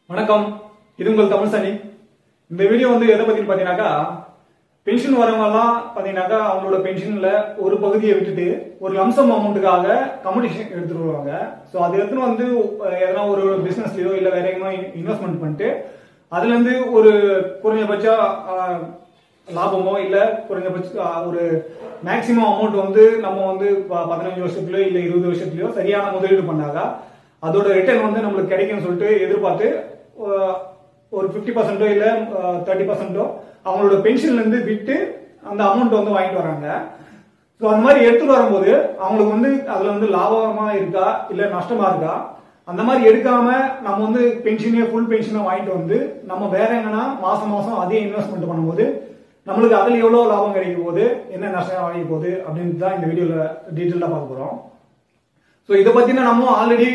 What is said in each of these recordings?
வணக்கம் இது உங்கள் தமிழ் சனி இந்த வீடியோ வந்து எதை பத்தி பாத்தீங்கன்னாக்கா பென்ஷன் வரவங்க எல்லாம் பாத்தீங்கன்னாக்கா அவங்களோட பென்ஷன்ல ஒரு பகுதியை விட்டுட்டு ஒரு லம்சம் அமௌண்ட்டுக்காக கம்படிஷன் எடுத்துட்டு வருவாங்க ஸோ அது எடுத்துன்னு வந்து அஹ், எதனா ஒரு பிசினஸ்லயோ இல்ல வேற எங்கேயோ இன்வெஸ்ட்மெண்ட் பண்ணிட்டு அதுல இருந்து ஒரு குறைஞ்சபட்ச அஹ், லாபமோ இல்ல குறைஞ்சபட்ச அஹ், ஒரு மேக்சிமம் அமௌண்ட் வந்து நம்ம வந்து ப- பதினஞ்சு வருஷத்துலயோ இல்ல இருபது வருஷத்துலயோ சரியான முதலீடு பண்ணாக்கா அதோட ரிட்டர்ன் வந்து நம்மளுக்கு கிடைக்கும்னு சொல்லிட்டு எதிர்பார்த்து அஹ், ஒரு ஃபிஃப்டி பர்சன்டோ இல்ல தேர்ட்டி பர்சன்டோ அவங்களோட பென்ஷன்ல இருந்து விட்டு அந்த அமௌண்ட் வந்து வாங்கிட்டு வராங்க ஸோ அந்த மாதிரி எடுத்துட்டு வரும்போது அவங்களுக்கு வந்து அதுல வந்து லாபமா இருக்கா இல்ல நஷ்டமா இருக்கா அந்த மாதிரி எடுக்காம நம்ம வந்து பென்ஷனே ஃபுல் பென்ஷனை வாங்கிட்டு வந்து நம்ம வேற எங்கன்னா மாசம் மாசம் அதே இன்வெஸ்ட்மெண்ட் பண்ணும்போது நம்மளுக்கு அதுல எவ்வளவு லாபம் கிடைக்க போகுது என்ன நஷ்டம் வாங்கிக்க போகுது அப்படின்னு தான் இந்த வீடியோல டீட்டெயிலா பார்க்க போறோம் ஸோ இதை பத்தின நம்ம ஆல்ரெடி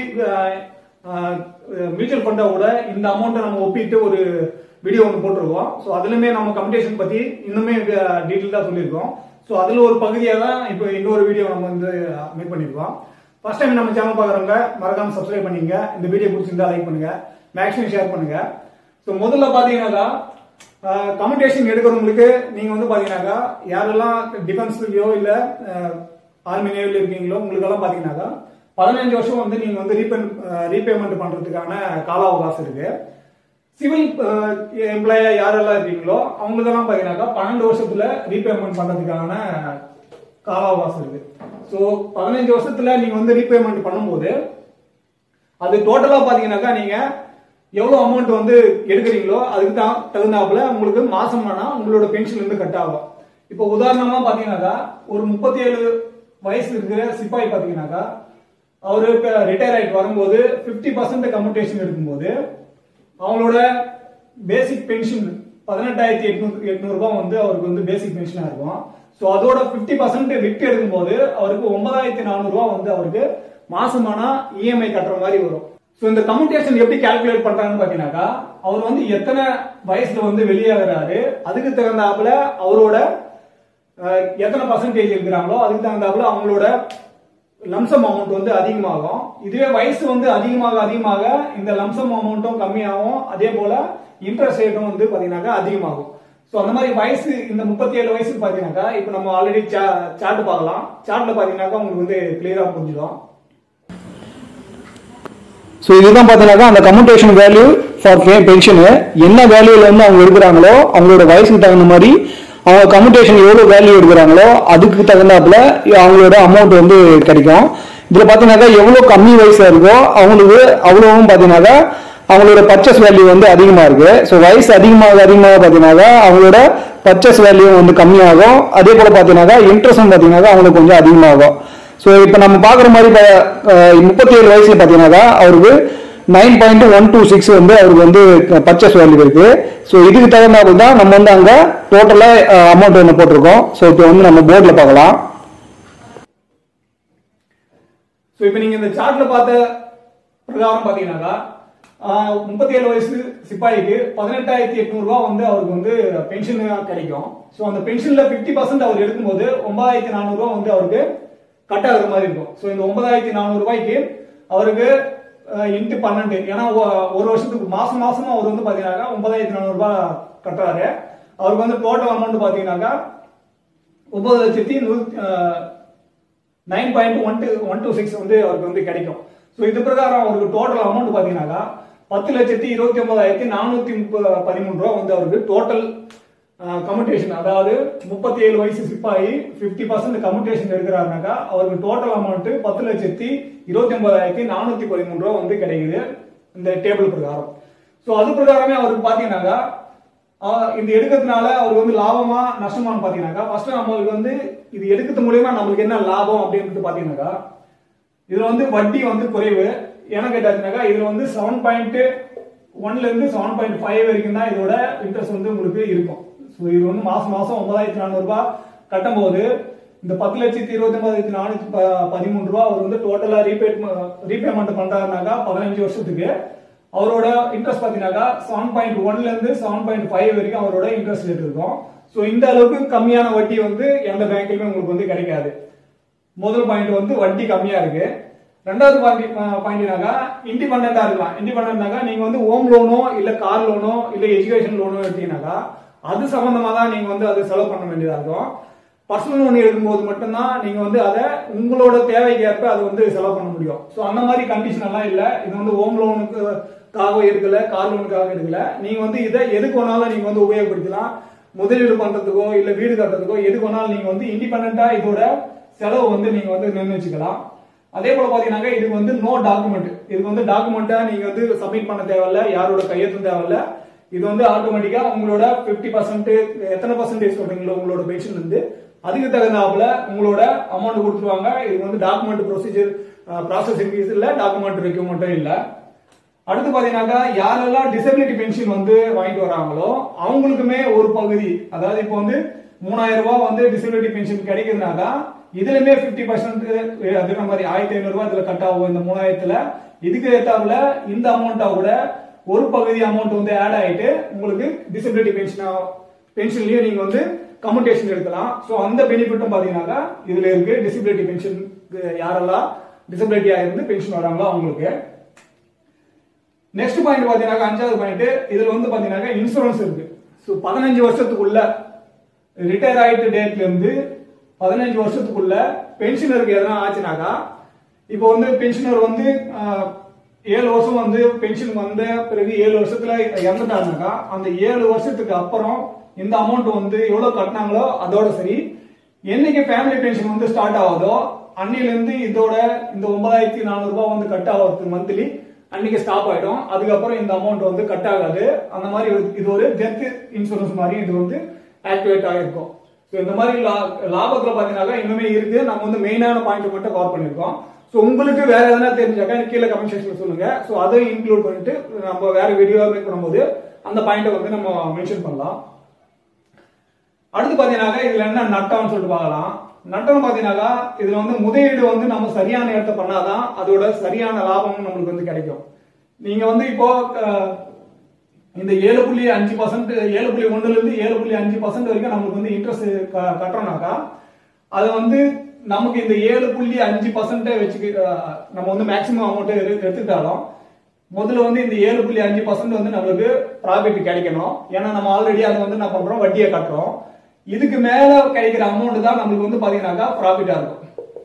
மியூச்சுவல் ஃபண்டை கூட இந்த அமௌண்ட்டை நம்ம ஒப்பிட்டு ஒரு வீடியோ ஒன்று போட்டிருக்கோம் ஸோ அதுலயுமே நம்ம கம்பெடிஷன் பத்தி இன்னுமே டீட்டெயிலாக சொல்லியிருக்கோம் ஸோ அதுல ஒரு பகுதியாக தான் இப்போ இன்னொரு வீடியோ நம்ம வந்து மேக் பண்ணியிருக்கோம் ஃபர்ஸ்ட் டைம் நம்ம சேனல் பார்க்குறவங்க மறக்காம சப்ஸ்கிரைப் பண்ணிங்க இந்த வீடியோ பிடிச்சிருந்தா லைக் பண்ணுங்க மேக்ஸிமம் ஷேர் பண்ணுங்க ஸோ முதல்ல பார்த்தீங்கன்னாக்கா கம்யூனிகேஷன் எடுக்கிறவங்களுக்கு நீங்க வந்து பாத்தீங்கன்னாக்கா யாரெல்லாம் டிஃபென்ஸ்லயோ இல்ல ஆர்மி நேவில இருக்கீங்களோ உங்களுக்கெல்லாம் பாத்தீங்கன்னாக்கா பதினஞ்சு வருஷம் வந்து நீங்க வந்து ரீபேமெண்ட் பண்றதுக்கான கால அவகாசம் இருக்கு சிவில் எம்ப்ளாயா யாரெல்லாம் இருக்கீங்களோ அவங்களுக்கெல்லாம் பாத்தீங்கன்னாக்கா பன்னெண்டு வருஷத்துல ரீபேமெண்ட் பண்றதுக்கான கால அவகாசம் இருக்கு ஸோ பதினஞ்சு வருஷத்துல நீங்க வந்து ரீபேமெண்ட் பண்ணும்போது அது டோட்டலா பாத்தீங்கன்னாக்கா நீங்க எவ்வளவு அமௌண்ட் வந்து எடுக்கிறீங்களோ அதுக்கு தான் தகுந்தாப்புல உங்களுக்கு மாசம் ஆனா உங்களோட பென்ஷன் இருந்து கட் ஆகும் இப்போ உதாரணமா பாத்தீங்கன்னாக்கா ஒரு முப்பத்தி ஏழு வயசு இருக்கிற சிப்பாய் பாத்தீங்கன்னாக்கா அவரு ரிட்டையர் ஆயிட்டு வரும்போது 50% பர்சன்ட் கம்யூட்டேஷன் எடுக்கும்போது அவங்களோட பேசிக் பென்ஷன் பதினெட்டாயிரத்தி எட்நூறு எட்நூறு ரூபாய் வந்து அவருக்கு வந்து பேசிக் பென்ஷனா இருக்கும் ஸோ அதோட 50% பர்சன்ட் விட்டு எடுக்கும்போது அவருக்கு ஒன்பதாயிரத்தி நானூறு ரூபாய் வந்து அவருக்கு மாசமானா இஎம்ஐ கட்டுற மாதிரி வரும் ஸோ இந்த கம்யூட்டேஷன் எப்படி கால்குலேட் பண்றாங்கன்னு பாத்தீங்கன்னாக்கா அவர் வந்து எத்தனை வயசுல வந்து வெளியாகிறாரு அதுக்கு தகுந்தாப்புல அவரோட அஹ், எத்தனை பர்சன்டேஜ் இருக்கிறாங்களோ அதுக்கு தகுந்தாப்புல அவங்களோட லம்சம் அமௌண்ட் வந்து அதிகமாகும் இதுவே வயசு வந்து அதிகமாக அதிகமாக இந்த லம்சம் அமௌண்ட்டும் கம்மியாகும் அதே போல இன்ட்ரெஸ்ட் ரேட்டும் வந்து பாத்தீங்கன்னாக்கா அதிகமாகும் ஸோ அந்த மாதிரி வயசு இந்த முப்பத்தி ஏழு வயசுக்கு பாத்தீங்கன்னாக்கா இப்போ நம்ம ஆல்ரெடி சார்ட் பார்க்கலாம் சார்ட்ல பாத்தீங்கன்னாக்கா உங்களுக்கு வந்து கிளியரா புரிஞ்சிடும் ஸோ இதுதான் பார்த்தீங்கன்னாக்கா அந்த கம்யூட்டேஷன் வேல்யூ ஃபார் பென்ஷனு என்ன வேல்யூல வந்து அவங்க எடுக்கிறாங்களோ அவங்களோட வயசுக்கு தகுந்த மாதிரி அவங்க கம்யூட்டேஷன் எவ்வளோ வேல்யூ எடுக்கிறாங்களோ அதுக்கு தகுந்தாப்புல அவங்களோட அமௌண்ட் வந்து கிடைக்கும் இதில் பார்த்தீங்கன்னாக்கா எவ்வளோ கம்மி வயசாக இருக்கோ அவங்களுக்கு அவ்வளோவும் பார்த்தீங்கன்னாக்கா அவங்களோட பர்ச்சேஸ் வேல்யூ வந்து அதிகமாக இருக்கு ஸோ வயசு அதிகமாக அதிகமாக பார்த்தீங்கன்னாக்கா அவங்களோட பர்ச்சேஸ் வேல்யூ வந்து கம்மியாகும் அதே போல் பார்த்தீங்கன்னாக்கா இன்ட்ரெஸ்ட்டும் பார்த்தீங்கன்னாக்கா அவங்களுக்கு கொஞ்சம் அதிகமாகும் ஸோ இப்போ நம்ம பார்க்குற மாதிரி முப்பத்தி ஏழு வயசுல பார்த்தீங்கன்னாக்கா அவருக்கு nine point one two six வந்து அவருக்கு வந்து பர்ச்சேஸ் வேல்யூ இருக்கு ஸோ இதுக்கு தகுந்தாப்புல தான் நம்ம வந்து அங்கே டோட்டலாக அமௌண்ட் ஒன்று போட்டிருக்கோம் ஸோ இப்போ வந்து நம்ம போர்டில் பார்க்கலாம் ஸோ இப்போ நீங்க இந்த சார்ட்ல பார்த்த பிரகாரம் பாத்தீங்கன்னாக்கா முப்பத்தி ஏழு வயசு சிப்பாய்க்கு பதினெட்டாயிரத்தி எட்நூறு ரூபாய் வந்து அவருக்கு வந்து பென்ஷன் கிடைக்கும் ஸோ அந்த பென்ஷன்ல 50% பர்சன்ட் அவர் எடுக்கும்போது ஒன்பதாயிரத்தி நானூறு ரூபாய் வந்து அவருக்கு கட் ஆகுற மாதிரி இருக்கும் ஸோ இந்த ஒன்பதாயிரத்தி நானூறு ரூபாய்க்கு அவருக்கு இன்ட்டு பன்னெண்டு ஏன்னா ஒ- ஒரு வருஷத்துக்கு மாசம் மாசமா அவர் வந்து பாத்தீங்கன்னாக்கா ஒன்பதாயிரத்தி நானூறு ரூபாய் கட்டுறாரு அவருக்கு வந்து டோட்டல் அமௌண்ட் பாத்தீங்கன்னாக்கா ஒன்பது லட்சத்தி நூத்தி nine point one two one two six வந்து அவருக்கு வந்து கிடைக்கும் ஸோ இது பிரகாரம் அவருக்கு டோட்டல் அமௌண்ட் பார்த்தீங்கன்னாக்கா பத்து லட்சத்தி இருபத்தி ஒன்பதாயிரத்தி நானூத்தி முப்ப பதிமூணு ரூபா வந்து அவருக்கு டோட்டல் கம்யூட்டேஷன் அதாவது முப்பத்தி ஏழு வயசு சிப்பாயி பிப்டி பர்சன்ட் கம்யூட்டேஷன் எடுக்கிறாருனாக்கா அவருக்கு டோட்டல் அமௌண்ட் பத்து லட்சத்தி இருபத்தி ஒன்பதாயிரத்தி நானூத்தி பதிமூணு ரூபா வந்து கிடைக்குது இந்த டேபிள் பிரகாரம் ஸோ அது பிரகாரமே அவருக்கு பார்த்தீங்கன்னாக்கா ஆஹ் இந்த எடுக்கிறதுனால அவருக்கு வந்து லாபமா நஷ்டமான்னு பாத்தீங்கன்னாக்கா ஃபர்ஸ்ட் நம்மளுக்கு வந்து இது எடுக்கிறது மூலியமா நம்மளுக்கு என்ன லாபம் அப்படின்றது பாத்தீங்கன்னாக்கா இதுல வந்து வட்டி வந்து குறைவு ஏன்னா கேட்டாச்சுனாக்கா இதுல வந்து செவன் பாயிண்ட் ஒன்ல இருந்து செவன் பாயிண்ட் ஃபைவ் வரைக்கும் தான் இதோட இன்ட்ரெஸ்ட் வந்து உங்களுக்கு இருக்கும் ஸோ இது வந்து மாசம் மாசம் ஒன்பதாயிரத்தி நானூறு ரூபாய் கட்டும்போது இந்த பத்து லட்சத்தி இருபத்தி ஒன்பதாயிரத்தி நானூத்தி ப- பதிமூணு ரூபாய் அவர் வந்து டோட்டலா ரீபேட் ரீபேமெண்ட் பண்றாருனாக்கா பதினஞ்சு வருஷத்துக்கு அவரோட இன்ட்ரெஸ்ட் பாத்தீங்கன்னாக்கா செவன் பாயிண்ட் ஒன்ல இருந்து செவன் பாயிண்ட் ஃபைவ் வரைக்கும் அவரோட இன்ட்ரெஸ்ட் ரேட் இருக்கும் ஸோ இந்த அளவுக்கு கம்மியான வட்டி வந்து எந்த பேங்க்லயுமே உங்களுக்கு வந்து கிடைக்காது முதல் பாயிண்ட் வந்து வட்டி கம்மியா இருக்கு ரெண்டாவது பாயிண்ட் பாயிண்ட்னாக்கா இண்டிபெண்டா இருக்கலாம் இண்டிபெண்டாக்கா நீங்க வந்து ஹோம் லோனோ இல்ல கார் லோனோ இல்ல எஜுகேஷன் லோனோ எடுத்தீங்கன்னாக்கா அது சம்பந்தமா தான் நீங்க வந்து அது செலவு பண்ண வேண்டியதா இருக்கும் பர்சனல் லோன் எடுக்கும்போது மட்டும்தான் நீங்க வந்து அதை உங்களோட தேவைக்கு ஏற்ப அது வந்து செலவு பண்ண முடியும் ஸோ அந்த மாதிரி கண்டிஷன் எல்லாம் இல்ல இது வந்து ஹோம் லோனுக்காக எடுக்கல கார் லோனுக்காக எடுக்கல நீங்க வந்து இதை எதுக்கு வேணாலும் நீங்க வந்து உபயோகப்படுத்தலாம் முதலீடு பண்றதுக்கோ இல்ல வீடு கட்டுறதுக்கோ எதுக்கு வேணாலும் நீங்க வந்து இண்டிபெண்டா இதோட செலவு வந்து நீங்க வந்து நிர்ணயிச்சுக்கலாம் அதே போல பாத்தீங்கன்னா இதுக்கு வந்து நோ டாக்குமெண்ட் இதுக்கு வந்து டாக்குமெண்ட்டா நீங்க வந்து சப்மிட் பண்ண தேவையில்ல யாரோட கையெழுத்தும் தேவையில்ல இது வந்து ஆட்டோமேட்டிக்கா உங்களோட 50% பர்சன்ட் எத்தனை பர்சன்டேஜ் சொல்றீங்களோ உங்களோட பென்ஷன் இருந்து அதுக்கு தகுந்தாப்புல உங்களோட அமௌண்ட் கொடுத்துருவாங்க இதுக்கு வந்து டாக்குமெண்ட் ப்ரொசீஜர் ப்ராசஸிங் ஃபீஸ் இல்ல டாக்குமெண்ட் ரெக்யூமெண்ட்டும் இல்ல அடுத்து பாத்தீங்கன்னாக்கா யாரெல்லாம் டிசபிலிட்டி பென்ஷன் வந்து வாங்கிட்டு வராங்களோ அவங்களுக்குமே ஒரு பகுதி அதாவது இப்போ வந்து மூணாயிரம் ரூபாய் வந்து டிசபிலிட்டி பென்ஷன் கிடைக்குதுனாக்கா இதுலயுமே 50% பர்சன்ட் அதுக்கு மாதிரி ஆயிரத்தி ஐநூறு ரூபாய் இதுல கட் ஆகும் இந்த மூணாயிரத்துல இதுக்கு ஏத்தாப்புல இந்த அமௌண்ட்டா கூட ஒரு பகுதி அமௌண்ட் வந்து ஆட் ஆயிட்டு உங்களுக்கு டிசபிலிட்டி பென்ஷனா பென்ஷன்லயும் நீங்க வந்து கம்யூட்டேஷன் எடுக்கலாம் சோ அந்த பெனிஃபிட்டும் பாத்தீங்கன்னாக்கா இதுல இருக்கு டிசபிலிட்டி பென்ஷன் யாரெல்லாம் டிசபிலிட்டியா இருந்து பென்ஷன் வராங்களோ அவங்களுக்கு நெக்ஸ்ட் பாயிண்ட் பாத்தீங்கன்னா அஞ்சாவது பாயிண்ட் இதுல வந்து பாத்தீங்கன்னா இன்சூரன்ஸ் இருக்கு ஸோ பதினஞ்சு வருஷத்துக்குள்ள ரிட்டையர் ஆயிட்டு டேட்ல இருந்து பதினஞ்சு வருஷத்துக்குள்ள பென்ஷனருக்கு எதனா ஆச்சுனாக்கா இப்போ வந்து பென்ஷனர் வந்து ஆஹ், ஏழு வருஷம் வந்து பென்ஷன் வந்த பிறகு ஏழு வருஷத்துல இறந்துட்டாருனாக்கா அந்த ஏழு வருஷத்துக்கு அப்புறம் இந்த அமௌண்ட் வந்து எவ்வளவு கட்டினாங்களோ அதோட சரி என்னைக்கு ஃபேமிலி பென்ஷன் வந்து ஸ்டார்ட் ஆகுதோ அன்னில இருந்து இதோட இந்த ஒன்பதாயிரத்தி நானூறு ரூபாய் வந்து கட் ஆகிறது மந்த்லி அன்னைக்கு ஸ்டாப் ஆயிடும் அதுக்கப்புறம் இந்த அமௌண்ட் வந்து கட் ஆகாது அந்த மாதிரி ஒரு- இது ஒரு டெத் இன்சூரன்ஸ் மாதிரி இது வந்து ஆக்டிவேட் ஆகிருக்கும் ஸோ இந்த மாதிரி லா- லாபத்துல பாத்தீங்கன்னா இன்னுமே இருக்கு நம்ம வந்து மெயினான பாயிண்ட் மட்டும் கவர் பண்ணிருக்கோம் ஸோ உங்களுக்கு வேற எதனா தெரிஞ்சாக்கா எனக்கு கீழே கமெண்ட் செக்ஷன்ல சொல்லுங்க ஸோ அதையும் இன்க்ளூட் பண்ணிட்டு நம்ம வேற வீடியோ மேக் பண்ணும்போது அந்த பாயிண்ட்டை வந்து நம்ம மென்ஷன் பண்ணலாம் அடுத்து பாத்தீங்கன்னாக்கா இதுல என்ன நட்டம்னு சொல்லிட்டு பார்க்கலாம் நட்டம் பாத்தீங்கன்னாக்கா இதுல வந்து முதலீடு வந்து நம்ம சரியான இடத்த பண்ணாதான் அதோட சரியான லாபம் நம்மளுக்கு வந்து கிடைக்கும் நீங்க வந்து இப்போ அஹ், இந்த ஏழு புள்ளி அஞ்சு பர்சன்ட் ஏழு புள்ளி ஒண்ணுல இருந்து ஏழு புள்ளி அஞ்சு பர்சன்ட் வரைக்கும் நம்மளுக்கு வந்து இன்ட்ரெஸ்ட் கட்டுறோம்னாக்கா அது வந்து நமக்கு இந்த ஏழு புள்ளி அஞ்சு பர்சன்ட் வச்சு அஹ், நம்ம வந்து மேக்சிமம் அமௌண்ட் எடுத்துக்கிட்டாலும் முதல்ல வந்து இந்த ஏழு புள்ளி அஞ்சு பர்சன்ட் வந்து நம்மளுக்கு ப்ராஃபிட் கிடைக்கணும் ஏன்னா நம்ம ஆல்ரெடி அதை வந்து என்ன பண்றோம் வட்டியை கட்டுறோம் இதுக்கு மேல கிடைக்கிற அமௌண்ட் தான் நம்மளுக்கு வந்து பாத்தீங்கன்னாக்கா ப்ராஃபிட்டா இருக்கும்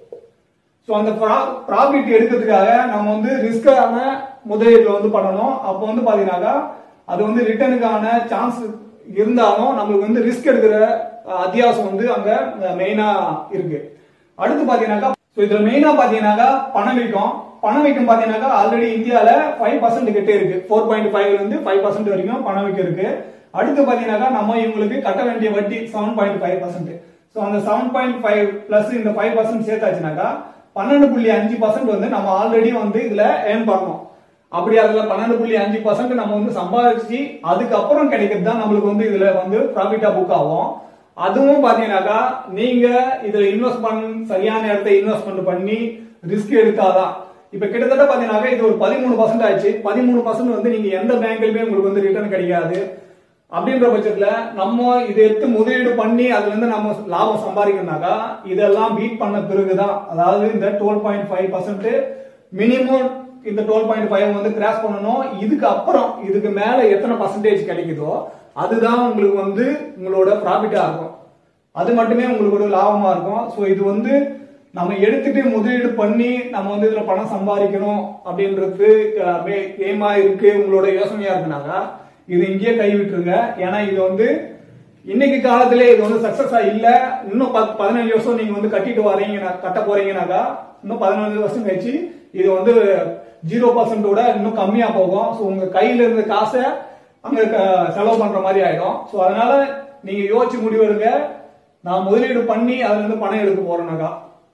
ஸோ அந்த ப்ராஃபிட் எடுக்கிறதுக்காக நம்ம வந்து ரிஸ்கான முதலீடுல வந்து பண்ணணும் அப்போ வந்து பாத்தீங்கன்னாக்கா அது வந்து ரிட்டர்னுக்கான சான்ஸ் இருந்தாலும் நம்மளுக்கு வந்து ரிஸ்க் எடுக்கிற அஹ், அத்தியாவசியம் வந்து அங்க மெயினா இருக்கு அடுத்து பாத்தீங்கன்னாக்கா ஸோ இதுல மெயினா பாத்தீங்கன்னாக்கா பணவீக்கம் பணவீக்கம் பாத்தீங்கன்னாக்கா ஆல்ரெடி இந்தியால ஃபைவ் பர்சன்ட் கிட்டே இருக்கு ஃபோர் பாயிண்ட் ஃபைவ்ல இருந்து ஃபைவ் பர்சன்ட் வரைக்கும் பணவீக்கம் இருக்கு அடுத்து பாத்தீங்கன்னாக்கா நம்ம இவங்களுக்கு கட்ட வேண்டிய வட்டி seven point five percent so அந்த செவன் பாயிண்ட் ஃபைவ் பிளஸ் இந்த ஃபைவ் பர்சன்ட் சேர்த்தாச்சுனாக்கா பன்னெண்டு புள்ளி அஞ்சு பர்சன்ட் வந்து நம்ம ஆல்ரெடி வந்து இதுல ஏர்ன் பண்ணோம் அப்படி அதுல பன்னெண்டு புள்ளி அஞ்சு பர்சன்ட் நம்ம வந்து சம்பாதிச்சு அதுக்கப்புறம் கிடைக்கிறது தான் நம்மளுக்கு வந்து இதுல வந்து ப்ராஃபிட்டா புக் ஆகும் அதுவும் பாத்தீங்கன்னாக்கா நீங்க இதுல இன்வெஸ்ட் பண்ண சரியான இடத்த இன்வெஸ்ட்மெண்ட் பண்ணி ரிஸ்க் எடுத்தாதான் இப்ப கிட்டத்தட்ட பாத்தீங்கன்னாக்கா இது ஒரு பதிமூணு பர்சன்ட் ஆச்சு பதிமூணு பர்சன்ட் வந்து நீங்க எந்த பேங்க்லயுமே உங்களுக்கு வந்து ரிட்டர்ன் கிடைக்காது அப்படின்ற பட்சத்துல நம்ம இதை எடுத்து முதலீடு பண்ணி அதுல இருந்து நம்ம லாபம் சம்பாதிக்கணும்னாக்கா இதெல்லாம் பீட் பண்ண பிறகுதான் அதாவது இந்த twelve point five percent minimum இந்த டுவெல் பாயிண்ட் ஃபைவ் வந்து கிராஸ் பண்ணணும் இதுக்கு அப்புறம் இதுக்கு மேல எத்தனை பர்சன்டேஜ் கிடைக்குதோ அதுதான் உங்களுக்கு வந்து உங்களோட ப்ராஃபிட்டா இருக்கும் அது மட்டுமே உங்களுக்கு ஒரு லாபமா இருக்கும் ஸோ இது வந்து நம்ம எடுத்துட்டு முதலீடு பண்ணி நம்ம வந்து இதுல பணம் சம்பாதிக்கணும் அப்படின்றது எய்மா இருக்கு உங்களோட யோசனையா இருக்குனாக்கா இது இங்கேயே கைவிட்டுருங்க ஏன்னா இது வந்து இன்னைக்கு காலத்திலே இது வந்து சக்சஸா இல்ல இன்னும் பத்- பதினஞ்சு வருஷம் நீங்க வந்து கட்டிட்டு வரீங்க கட்ட போறீங்கனாக்கா இன்னும் பதினஞ்சு வருஷம் கழிச்சு இது வந்து ஜீரோ பர்சன்டோட இன்னும் கம்மியா போகும் ஸோ உங்க கையில இருந்த காசை அங்க க- செலவு பண்ற மாதிரி ஆயிடும் ஸோ அதனால நீங்க யோசிச்சு முடிவு எடுங்க நான் முதலீடு பண்ணி அதுல இருந்து பணம் எடுக்க போறேனாக்கா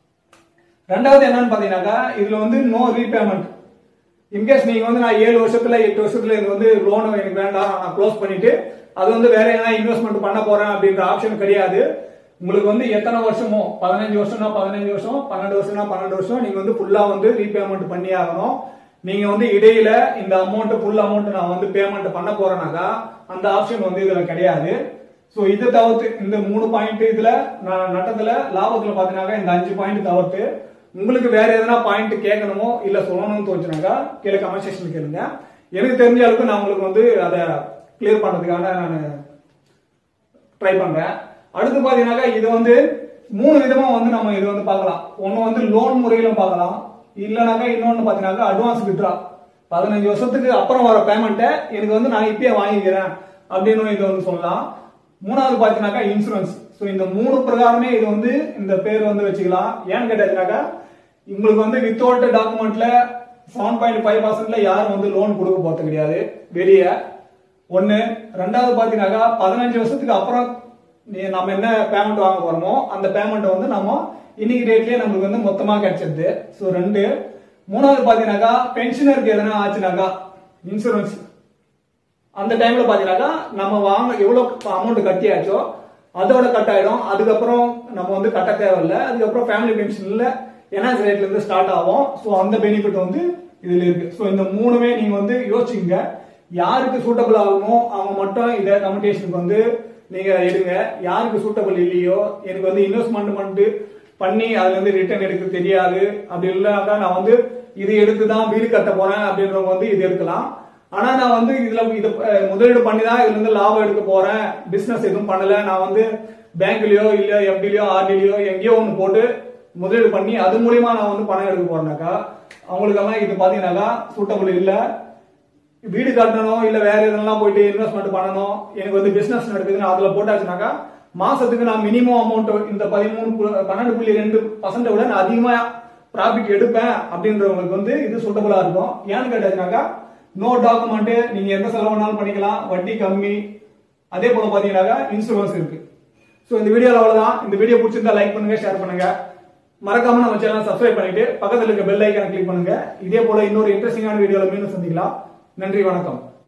ரெண்டாவது என்னன்னு பாத்தீங்கன்னாக்கா இதுல வந்து நோ ரீபேமெண்ட் இன்கேஸ் நீங்க வந்து நான் ஏழு வருஷத்துல எட்டு வருஷத்துல இது வந்து லோன் எனக்கு வேண்டாம் நான் க்ளோஸ் பண்ணிட்டு அது வந்து வேற எதனா இன்வெஸ்ட்மெண்ட் பண்ண போறேன் அப்படின்ற ஆப்ஷன் கிடையாது உங்களுக்கு வந்து எத்தனை வருஷமோ பதினஞ்சு வருஷம்னா பதினஞ்சு வருஷம் பன்னெண்டு வருஷம்னா பன்னெண்டு வருஷம் நீங்க வந்து ஃபுல்லா வந்து ரீபேமெண்ட் பண்ணி ஆகணும் நீங்க வந்து இடையில இந்த அமௌண்ட் ஃபுல் அமௌண்ட் நான் வந்து பேமெண்ட் பண்ண போறேனாக்கா அந்த ஆப்ஷன் வந்து இதுல கிடையாது சோ இதை தவிர்த்து இந்த மூணு பாயிண்ட் இதுல நான் நட்டத்துல லாபத்துல பாத்தீங்கன்னா இந்த அஞ்சு பாயிண்ட் தவிர்த்து உங்களுக்கு வேற எதனா பாயிண்ட் கேட்கணுமோ இல்ல சொல்லணும்னு தோணுச்சுனாக்கா கீழே கமெண்ட் செக்ஷன்ல கேளுங்க எனக்கு தெரிஞ்ச அளவுக்கு நான் உங்களுக்கு வந்து அதை கிளியர் பண்றதுக்காக நான் ட்ரை பண்றேன் அடுத்து பாத்தீங்கன்னாக்கா இது வந்து மூணு விதமா வந்து நம்ம இது வந்து பார்க்கலாம் ஒன்னு வந்து லோன் முறையில பார்க்கலாம் இல்லைனாக்கா இன்னொன்னு பாத்தீங்கன்னாக்கா அட்வான்ஸ் வித்ரா பதினஞ்சு வருஷத்துக்கு அப்புறம் வர பேமெண்ட்டை எனக்கு வந்து நான் இப்பயே வாங்கிக்கிறேன் அப்படின்னு இது வந்து சொல்லலாம் மூணாவது பாத்தீங்கன்னாக்கா இன்சூரன்ஸ் ஸோ இந்த மூணு பிரகாரமே இது வந்து இந்த பேர் வந்து வச்சுக்கலாம் ஏன்னு கேட்டாச்சுனாக்கா உங்களுக்கு வந்து வித்தவுட் டாக்குமெண்ட்ல செவன் பாயிண்ட் ஃபைவ் பர்சன்ட்ல யாரும் வந்து லோன் கொடுக்க போறது கிடையாது வெளியே ஒன்னு ரெண்டாவது பாத்தீங்கன்னாக்கா பதினஞ்சு வருஷத்துக்கு அப்புறம் நீ நம்ம என்ன பேமெண்ட் வாங்க போறோமோ அந்த பேமெண்ட் வந்து நம்ம இன்னைக்கு டேட்லயே நம்மளுக்கு வந்து மொத்தமா கிடைச்சிருது ஸோ ரெண்டு மூணாவது பாத்தீங்கன்னாக்கா பென்ஷனருக்கு எதனா ஆச்சுனாக்கா இன்சூரன்ஸ் அந்த டைம்ல பாத்தீங்கன்னாக்கா நம்ம வாங்க எவ்வளவு அமௌண்ட் கட்டியாச்சோ அதோட கட் ஆயிடும் அதுக்கப்புறம் நம்ம வந்து கட்ட தேவையில்லை அதுக்கப்புறம் ஃபேமிலி பென்ஷன்ல என்ஆர்எஸ் ரேட்ல இருந்து ஸ்டார்ட் ஆகும் ஸோ அந்த பெனிஃபிட் வந்து இதுல இருக்கு ஸோ இந்த மூணுமே நீங்க வந்து யோசிச்சுங்க யாருக்கு சூட்டபிள் ஆகுமோ அவங்க மட்டும் இதை கம்யூனிகேஷனுக்கு வந்து நீங்க எடுங்க யாருக்கு சூட்டபிள் இல்லையோ எனக்கு வந்து இன்வெஸ்ட்மெண்ட் பண்ணிட்டு பண்ணி அதுல இருந்து ரிட்டர்ன் எடுக்க தெரியாது அப்படி இல்லைனாக்கா நான் வந்து இது எடுத்து தான் வீடு கட்ட போறேன் அப்படின்றவங்க வந்து இது எடுக்கலாம் ஆனா நான் வந்து இதுல இது அஹ், முதலீடு பண்ணி தான் இதுல இருந்து லாபம் எடுக்க போறேன் பிசினஸ் எதுவும் பண்ணல நான் வந்து பேங்க்லயோ இல்ல எஃப்டிலயோ ஆர்டிலயோ எங்கேயோ ஒன்று போட்டு முதலீடு பண்ணி அது மூலியமா நான் வந்து பணம் எடுக்க போறேனாக்கா அவங்களுக்கெல்லாம் இது பாத்தீங்கன்னாக்கா சூட்டபிள் இல்ல வீடு கட்டணும் இல்ல வேற எதெல்லாம் போயிட்டு இன்வெஸ்ட்மெண்ட் பண்ணணும் எனக்கு வந்து பிசினஸ் நடக்குதுன்னு அதுல போட்டாச்சுனாக்கா மாசத்துக்கு நான் மினிமம் அமௌண்ட் இந்த பதிமூணு பு- பன்னெண்டு புள்ளி ரெண்டு பர்சன்ட் விட நான் அதிகமா ப்ராஃபிட் எடுப்பேன் அப்படின்றவங்களுக்கு வந்து இது சூட்டபிளா இருக்கும் ஏன்னு கேட்டாச்சுனாக்கா நோ டாக்குமெண்ட் நீங்க எந்த செலவு வேணாலும் பண்ணிக்கலாம் வட்டி கம்மி அதே போல பாத்தீங்கன்னாக்கா இன்சூரன்ஸ் இருக்கு சோ இந்த வீடியோல அவ்வளவுதான் இந்த வீடியோ பிடிச்சிருந்தா லைக் பண்ணுங்க ஷேர் பண்ணுங்க மறக்காம நம்ம சேனல் சப்ஸ்கிரைப் பண்ணிட்டு பக்கத்துல இருக்க பெல் ஐக்கான கிளிக் பண்ணுங்க இதே போல இன்னொரு இன்ட்ரெஸ்டிங்கான வீடியோல மீண்டும் சந்திக்கலாம் நன்றி வணக்கம்